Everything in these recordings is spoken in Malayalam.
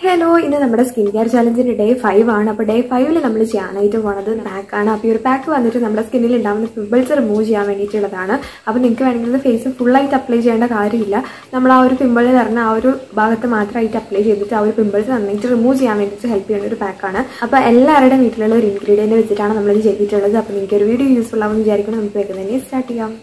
ഹലോ ഇന്ന് നമ്മുടെ സ്കിൻ കെയർ ചലഞ്ചിന്റെ ഡേ ഫൈവ് ആണ് അപ്പോൾ ഡേ ഫൈവിൽ നമ്മൾ ചെയ്യാനായിട്ട് പോണത് പാക്കാണ് അപ്പോൾ ഈ ഒരു പാക്ക് വന്നിട്ട് നമ്മുടെ സ്കിന്നിൽ ഉണ്ടാകുന്ന പിമ്പിൾസ് റിമൂവ് ചെയ്യാൻ വേണ്ടിയിട്ടുള്ളതാണ് അപ്പോൾ നിങ്ങൾക്ക് വേണമെങ്കിൽ ഫേസ് ഫുള്ളായിട്ട് അപ്ലൈ ചെയ്യേണ്ട കാര്യമില്ല നമ്മൾ ആ ഒരു പിമ്പിൾ പറഞ്ഞ ആ ഒരു ഭാഗത്ത് മാത്രമായിട്ട് അപ്ലൈ ചെയ്തിട്ട് ആ ഒരു പിമ്പിൾസ് നന്നായിട്ട് റിമൂവ് ചെയ്യാൻ വേണ്ടിയിട്ട് ഹെൽപ്പ് ചെയ്യുന്ന ഒരു പാക്കാണ് അപ്പോൾ എല്ലാവരുടെയും വീട്ടിലുള്ള ഒരു ഇൻഗ്രീഡിയൻറ്റ് വെച്ചിട്ടാണ് നമ്മളിത് ചെയ്തിട്ടുള്ളത് അപ്പോൾ നിങ്ങൾക്ക് ഒരു വീഡിയോ യൂസ്ഫുൾ ആവുമെന്ന് വിചാരിക്കണം നമുക്ക് വേഗം തന്നെ സ്റ്റാർട്ട് ചെയ്യാം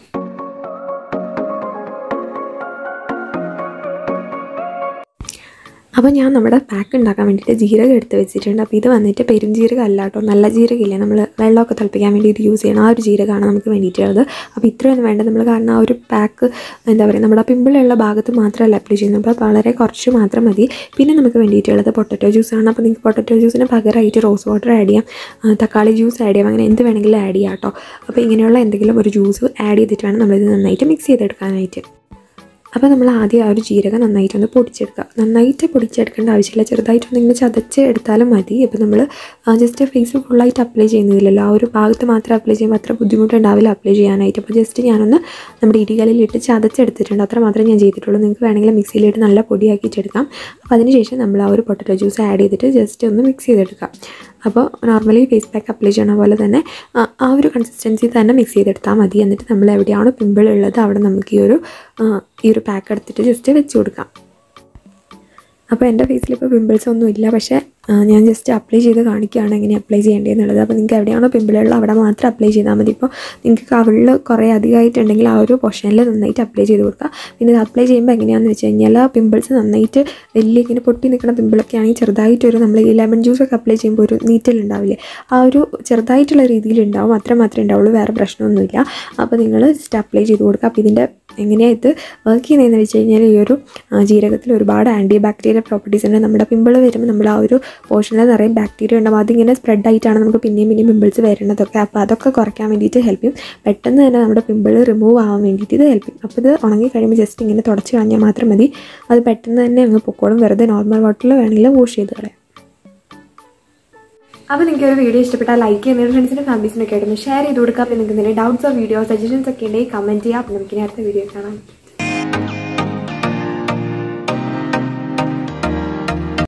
അപ്പോൾ ഞാൻ നമ്മുടെ പാക്ക് ഉണ്ടാക്കാൻ വേണ്ടിയിട്ട് ജീരകം എടുത്ത് വെച്ചിട്ടുണ്ട് അപ്പോൾ ഇത് വന്നിട്ട് പെരുംജീരകം അല്ല കേട്ടോ നല്ല ജീരകമില്ലേ നമ്മൾ വെള്ളമൊക്കെ തിളപ്പിക്കാൻ വേണ്ടി ഇത് യൂസ് ചെയ്യണം ആ ഒരു ജീരകമാണ് നമുക്ക് വേണ്ടിയിട്ടുള്ളത് അപ്പോൾ ഇത്രയൊന്നും വേണ്ട നമ്മൾ കാരണം ആ ഒരു പാക്ക് എന്താ പറയുക നമ്മുടെ പിമ്പിളുള്ള ഭാഗത്ത് മാത്രമല്ല അപ്ലൈ ചെയ്യുന്നത് അപ്പോൾ വളരെ കുറച്ച് മാത്രം മതി പിന്നെ നമുക്ക് വേണ്ടിയിട്ടുള്ളത് പൊട്ടറ്റോ ജ്യൂസാണ് അപ്പോൾ നിങ്ങൾക്ക് പൊട്ടറ്റോ ജ്യൂസിന് പകരമായിട്ട് റോസ് വാട്ടർ ആഡ് ചെയ്യാം ആ, തക്കാളി ജ്യൂസ് ആഡ് ചെയ്യാം അങ്ങനെ എന്ത് വേണമെങ്കിലും ആഡ് ചെയ്യാം കേട്ടോ അപ്പോൾ ഇങ്ങനെയുള്ള എന്തെങ്കിലും ഒരു ജ്യൂസ് ആഡ് ചെയ്തിട്ട് വേണം നമ്മളിത് നന്നായിട്ട് മിക്സ് ചെയ്തെടുക്കാനായിട്ട് അപ്പോൾ നമ്മൾ ആദ്യം ആ ഒരു ജീരകം നന്നായിട്ടൊന്ന് പൊടിച്ചെടുക്കുക നന്നായിട്ട് പൊടിച്ചെടുക്കേണ്ട ആവശ്യമില്ല ചെറുതായിട്ടൊന്ന് ഇങ്ങനെ ചതച്ച് എടുത്താലും മതി ഇപ്പോൾ നമ്മൾ ജസ്റ്റ് ഫേസ് ഫുള്ളായിട്ട് അപ്ലൈ ചെയ്യുന്നില്ലല്ലോ ആ ഒരു ഭാഗത്ത് മാത്രം അപ്ലൈ ചെയ്യുമ്പോൾ അത്ര ബുദ്ധിമുട്ടുണ്ടാവില്ല അപ്ലൈ ചെയ്യാനായിട്ട് അപ്പോൾ ജസ്റ്റ് ഞാനൊന്ന് നമ്മുടെ ഇടികലിലിട്ട് ചതച്ചെടുത്തിട്ടുണ്ട് അത്ര മാത്രമേ ഞാൻ ചെയ്തിട്ടുള്ളൂ നിങ്ങൾക്ക് വേണമെങ്കിൽ മിക്സിയിലിട്ട് നല്ല പൊടിയാക്കിയിട്ടെടുക്കാം അപ്പോൾ അതിനുശേഷം നമ്മൾ ആ ഒരു പൊട്ടറ്റോ ജ്യൂസ് ആഡ് ചെയ്തിട്ട് ജസ്റ്റ് ഒന്ന് മിക്സ് ചെയ്തെടുക്കാം അപ്പോൾ നോർമലി ഫേസ് പാക്ക് അപ്ലൈ ചെയ്യണ പോലെ തന്നെ ആ, ആ ഒരു കൺസിസ്റ്റൻസി തന്നെ മിക്സ് ചെയ്തെടുത്താൽ മതി എന്നിട്ട് നമ്മൾ എവിടെയാണോ പിമ്പിൾ ഉള്ളത് അവിടെ നമുക്ക് ഈ ഒരു ആ, ഈ ഒരു പാക്ക് എടുത്തിട്ട് ജസ്റ്റ് വെച്ച് കൊടുക്കാം അപ്പോൾ എൻ്റെ ഫേസിൽ ഇപ്പോൾ പിമ്പിൾസ് ഒന്നും ഇല്ല പക്ഷേ ആ, ഞാൻ ജസ്റ്റ് അപ്ലൈ ചെയ്ത് കാണിക്കുകയാണ് എങ്ങനെ അപ്ലൈ ചെയ്യേണ്ടതെന്നുള്ളത് അപ്പോൾ നിങ്ങൾക്ക് എവിടെയാണോ പിമ്പിളുള്ളത് അവിടെ മാത്രം അപ്ലൈ ചെയ്താൽ മതി ഇപ്പോൾ നിങ്ങൾക്ക് കവിളിൽ കുറേ അധികമായിട്ടുണ്ടെങ്കിൽ ആ ഒരു പൊഷനിൽ നന്നായിട്ട് അപ്ലൈ ചെയ്ത് കൊടുക്കുക പിന്നെ ഇത് അപ്ലൈ ചെയ്യുമ്പോൾ എങ്ങനെയാണെന്ന് വെച്ച് കഴിഞ്ഞാൽ ആ പിമ്പിൾസ് നന്നായിട്ട് വലിയ ഇങ്ങനെ പൊട്ടി നിൽക്കുന്ന പിമ്പിളൊക്കെ ആണെങ്കിൽ ചെറുതായിട്ടൊരു നമ്മൾ ഈ ലെമൺ ജ്യൂസൊക്കെ അപ്ലൈ ചെയ്യുമ്പോൾ ഒരു നീറ്റലുണ്ടാവില്ലേ ആ ഒരു ചെറുതായിട്ടുള്ള രീതിയിൽ ഉണ്ടാവും അത്ര മാത്രമേ ഉണ്ടാവുള്ളൂ വേറെ പ്രശ്നമൊന്നുമില്ല അപ്പോൾ നിങ്ങൾ ജസ്റ്റ് അപ്ലൈ ചെയ്ത് കൊടുക്കുക അപ്പോൾ ഇതിൻ്റെ എങ്ങനെയാണ് ഇത് വർക്ക് ചെയ്യുന്നതെന്ന് വെച്ച് കഴിഞ്ഞാൽ ഈ ഒരു ആ, ജീരകത്തിൽ ഒരുപാട് ആൻറ്റി ബാക്ടീരിയൽ പ്രോപ്പർട്ടീസ് ഉണ്ട് നമ്മുടെ പിമ്പിൾ വരുമ്പോൾ നമ്മൾ ആ ഒരു പോർഷനിൽ നിറയെ ബാക്ടീരിയ ഉണ്ടാവും അതിങ്ങനെ സ്പ്രെഡ് ആയിട്ടാണ് നമുക്ക് പിന്നെയും പിന്നെയും പിമ്പിൾസ് വരുന്നതൊക്കെ അപ്പോൾ അതൊക്കെ കുറയ്ക്കാൻ വേണ്ടിയിട്ട് ഹെൽപ്പ് ചെയ്യും പെട്ടെന്ന് തന്നെ നമ്മുടെ പിമ്പിൾ റിമൂവ് ആവാൻ വേണ്ടിയിട്ട് ഇത് ഹെൽപ്പ് ചെയ്യും അപ്പോൾ ഇത് ഉണങ്ങി കഴിയുമ്പോൾ ജസ്റ്റ് ഇങ്ങനെ തുടച്ച് കളഞ്ഞാൽ മാത്രം മതി അത് പെട്ടെന്ന് തന്നെ അങ്ങ് പൊക്കോളും വെറുതെ നോർമൽ വാട്ടറിൽ വേണമെങ്കിൽ വാഷ് ചെയ്ത് കളയാം അപ്പോൾ നിങ്ങൾക്ക് ഒരു വീഡിയോ ഇഷ്ടപ്പെട്ടാൽ ലൈക്ക് ചെയ്യുന്ന ഫ്രണ്ട്സിനും ഫാമിലീസിനൊക്കെ ആയിട്ട് ഷെയർ ചെയ്ത് കൊടുക്കുക അപ്പോൾ നിങ്ങൾക്ക് എന്തെങ്കിലും ഡൗട്ട്സോ വീഡിയോ സജഷൻസ് ഒക്കെ ഉണ്ടെങ്കിൽ കമൻറ്റ് ചെയ്യാം അപ്പോൾ നമുക്ക് ഇനി അടുത്ത വീഡിയോ കാണാം